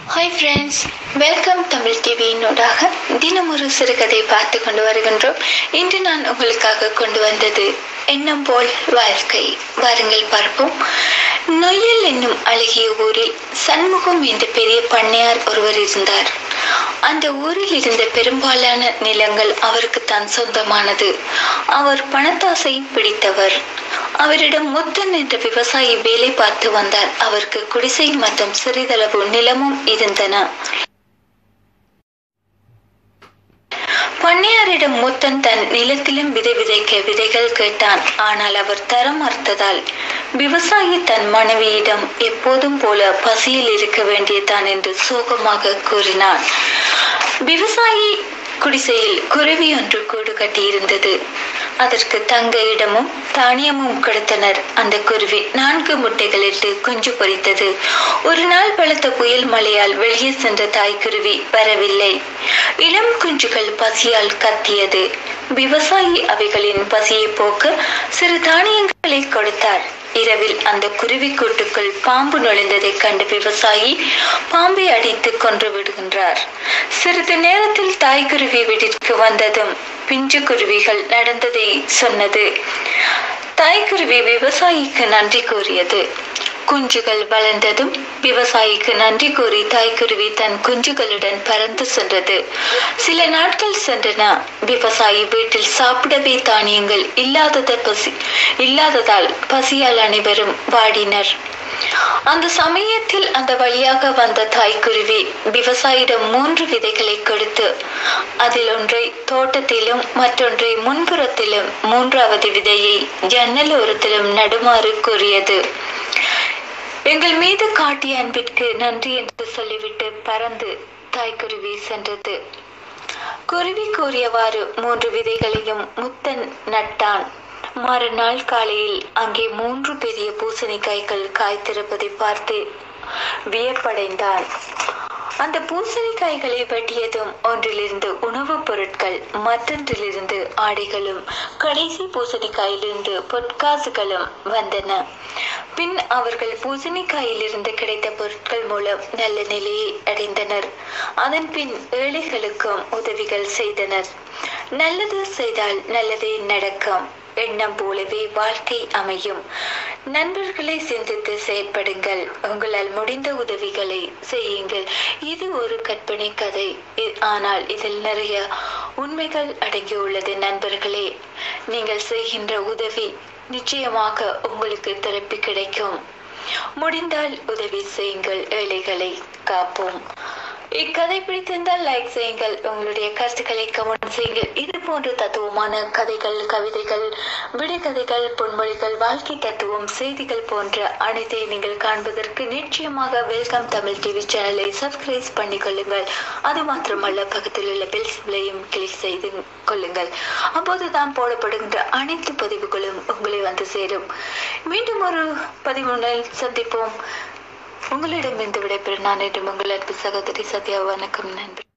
hi friends welcome Tamil டிவியினூடாக தினம் ஒரு சிறுகதை பார்த்து கொண்டு வருகின்றோம் இன்று நான் உங்களுக்காக கொண்டு வந்தது எண்ணம் போல் வாழ்க்கை வாருங்கள் பார்ப்போம் நொய்யல் என்னும் அழகிய ஊரில் சண்முகம் என்ற பெரிய பண்ணையார் ஒருவர் இருந்தார் அந்த ஊரில் இருந்த பெரும்பாலான நிலங்கள் அவருக்கு தான் சொந்தமானது அவர் பணத்தாசை பிடித்தவர் அவரிடம் முத்தன் என்ற விவசாயி வேலை பார்த்து வந்தார் அவருக்கு குடிசை மற்றும் சிறிதளவு நிலமும் இருந்தன பண்ணையாரிடம் முத்தன் தன் நிலத்திலும் விதை விதைக்க விதைகள் கேட்டான் ஆனால் அவர் தர மறுத்ததால் விவசாயி தன் மனைவியிடம் எப்போதும் போல பசியில் இருக்க வேண்டியதான் என்று சோகமாக கூறினான் விவசாயி குடிசையில் குருவி ஒன்று கூடு கட்டியிருந்தது அதற்கு தங்க இடமும் தானியமும் கொடுத்தனர் அந்த குருவி நான்கு முட்டைகளிட்டு குஞ்சு பொரித்தது ஒரு நாள் பலத்த புயல் மழையால் வெளியே சென்ற தாய்க்குருவி வரவில்லை இளம் குஞ்சுகள் பசியால் கத்தியது விவசாயி அவைகளின் பசியை போக்க சிறு தானியங்களை கொடுத்தார் இரவில் அந்த குருவி கூட்டுக்குள் பாம்பு நுழைந்ததைக் கண்டு விவசாயி பாம்பை அடித்து கொன்று விடுகின்றார் சிறிது நேரத்தில் தாய்க்குருவி வீட்டிற்கு வந்ததும் பிஞ்சு குருவிகள் நடந்ததை சொன்னது தாய்க்குருவி விவசாயிக்கு நன்றி கூறியது குஞ்சுகள் வளர்ந்ததும் விவசாயிக்கு நன்றி கூறி தாய்க்குருவி தன் குஞ்சுகளுடன் பறந்து சென்றது சில நாட்கள் சென்றன விவசாயி வீட்டில் சாப்பிடவே தானியங்கள் இல்லாதத பசி இல்லாததால் பசியால் அனைவரும் வாடினர் அந்த சமயத்தில் அந்த வழியாக வந்த தாய்க்குருவி விவசாயிடம் மூன்று விதைகளை கொடுத்து அதில் ஒன்றை தோட்டத்திலும் மற்றொன்றை முன்புறத்திலும் மூன்றாவது விதையை ஜன்னல் ஓரத்திலும் நடுமாறு கூறியது எங்கள் மீது காட்டிய அன்பிற்கு நன்றி என்று சொல்லிவிட்டு பறந்து தாய்க்குருவி சென்றது குருவி கூறியவாறு மூன்று விதைகளையும் முத்தன் நட்டான் மறுநாள் காலையில் அங்கே மூன்று பெரிய பூசணிக்காய்கள் காய்த்திருப்பதை பார்த்து வியப்படைந்தான் அந்த பூசணிக்காய்களை வெட்டியதும் ஒன்றிலிருந்து உணவுப் பொருட்கள் மற்றொன்றிலிருந்து ஆடைகளும் கடைசி பூசணிக்காயிலிருந்து பொற்காசுகளும் வந்தன பின் அவர்கள் பூசணிக்காயிலிருந்து கிடைத்த பொருட்கள் மூலம் நல்ல நிலையை அடைந்தனர் அதன் பின் ஏழைகளுக்கும் உதவிகள் செய்தனர் நல்லது செய்தால் நல்லதே நடக்கும் எண்ணம் போலவே வாழ்க்கை அமையும் நண்பர்களை சிந்தித்து செயற்படுங்கள் உங்களால் முடிந்த உதவிகளை செய்யுங்கள் இது ஒரு கற்பனை கதை ஆனால் இதில் நிறைய உண்மைகள் அடங்கியுள்ளது நண்பர்களே நீங்கள் செய்கின்ற உதவி நிச்சயமாக உங்களுக்கு திருப்பி கிடைக்கும் முடிந்தால் உதவி செய்யுங்கள் ஏழைகளை காப்போம் இக்கதை பிடித்திருந்தால் லைக் செய்யுங்கள் உங்களுடைய கருத்துக்களை கமெண்ட் செய்யுங்கள் இது போன்ற தத்துவமான கதைகள் கவிதைகள் விடுகதைகள் பொன்மொழிகள் வாழ்க்கை தத்துவம் செய்திகள் போன்ற அனைத்தை நீங்கள் காண்பதற்கு நிச்சயமாக வெல்கம் தமிழ் டிவி சேனலை சப்ஸ்கிரைப் பண்ணிக் கொள்ளுங்கள் அது மாத்திரமல்ல பக்கத்தில் உள்ள பெல் சிம்பிளையும் கிளிக் செய்து கொள்ளுங்கள் அப்போதுதான் போடப்படுகின்ற அனைத்து பதிவுகளும் உங்களை வந்து சேரும் மீண்டும் ஒரு பதிவுடன் சந்திப்போம் உங்களிடமிருந்து விடைபெறும் நான் என்று உங்கள் அன்பு சகோதரி சத்யா வணக்கம் நன்றி